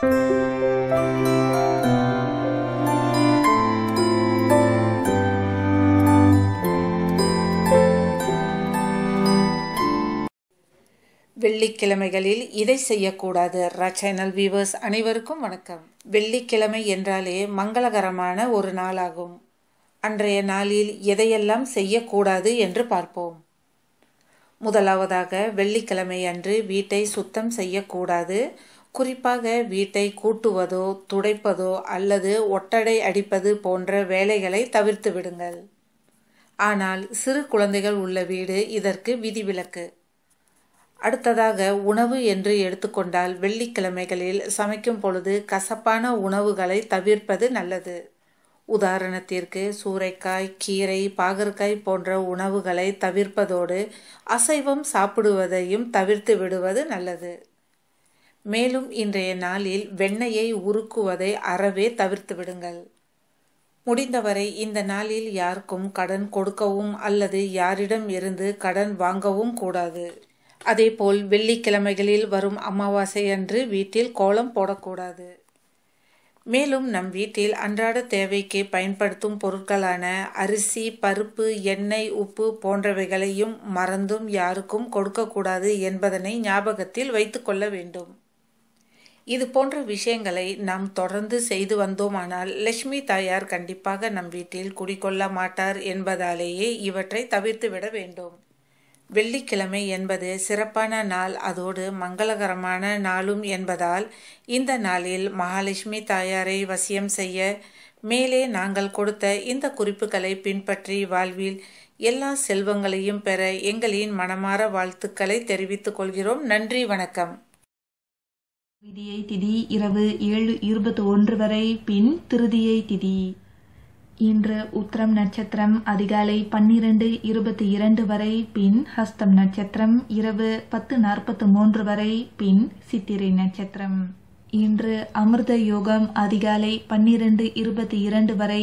வெள்ளிக்கிழமைகளில் இதை செய்யக்கூடாது ரா சேனல் வியூவர்ஸ் அனைவருக்கும் வணக்கம் வெள்ளிக்கிழமை என்றாலே மங்களகரமான ஒரு நாளாகும் அன்றைய நாளில் எதையெல்லாம் செய்யக்கூடாது என்று பார்ப்போம் முதலாவதாக வெள்ளிக்கிழமை அன்று வீட்டை சுத்தம் செய்யக்கூடாது குறிப்பாக வீட்டை கூட்டுவதோ துடைப்பதோ அல்லது ஒட்டடை அடிப்பது போன்ற வேலைகளை தவிர்த்து விடுங்கள் ஆனால் சிறு குழந்தைகள் உள்ள வீடு இதற்கு விதிவிலக்கு அடுத்ததாக உணவு என்று எடுத்துக்கொண்டால் வெள்ளிக்கிழமைகளில் சமைக்கும் பொழுது கசப்பான உணவுகளை தவிர்ப்பது நல்லது உதாரணத்திற்கு சூறைக்காய் கீரை பாகற்காய் போன்ற உணவுகளை தவிர்ப்பதோடு அசைவம் சாப்பிடுவதையும் தவிர்த்து விடுவது நல்லது மேலும் இன்றைய நாளில் வெண்ணெயை உருக்குவதை அறவே தவிர்த்து விடுங்கள் முடிந்தவரை இந்த நாளில் யாருக்கும் கடன் கொடுக்கவும் அல்லது யாரிடம் இருந்து கடன் வாங்கவும் கூடாது அதேபோல் வெள்ளிக்கிழமைகளில் வரும் அமாவாசை அன்று வீட்டில் கோலம் போடக்கூடாது மேலும் நம் வீட்டில் அன்றாட தேவைக்கு பயன்படுத்தும் பொருட்களான அரிசி பருப்பு எண்ணெய் உப்பு போன்றவைகளையும் மறந்தும் யாருக்கும் கொடுக்கக்கூடாது என்பதனை ஞாபகத்தில் வைத்துக்கொள்ள வேண்டும் இது போன்ற விஷயங்களை நாம் தொடர்ந்து செய்து வந்தோமானால் லட்சுமி தாயார் கண்டிப்பாக நம் வீட்டில் குடிக்கொள்ள மாட்டார் என்பதாலேயே இவற்றை தவிர்த்து விட வேண்டும் வெள்ளிக்கிழமை என்பது சிறப்பான நாள் அதோடு மங்களகரமான நாளும் என்பதால் இந்த நாளில் மகாலட்சுமி தாயாரை வசியம் செய்ய மேலே நாங்கள் கொடுத்த இந்த குறிப்புகளை பின்பற்றி வாழ்வில் எல்லா செல்வங்களையும் பெற எங்களின் மனமாற வாழ்த்துக்களை தெரிவித்துக் கொள்கிறோம் நன்றி வணக்கம் விதியை திதி இரவு ஏழு இருபத்தி ஒன்று வரை பின் திருதியை திதி இன்று உத்திரம் நட்சத்திரம் அதிகாலை பன்னிரண்டு இருபத்தி இரண்டு வரை பின் ஹஸ்தம் நட்சத்திரம் இரவு பத்து நாற்பத்து மூன்று வரை பின் சித்திரை நட்சத்திரம் இன்று அமிர்த யோகம் அதிகாலை பன்னிரண்டு இருபத்தி இரண்டு வரை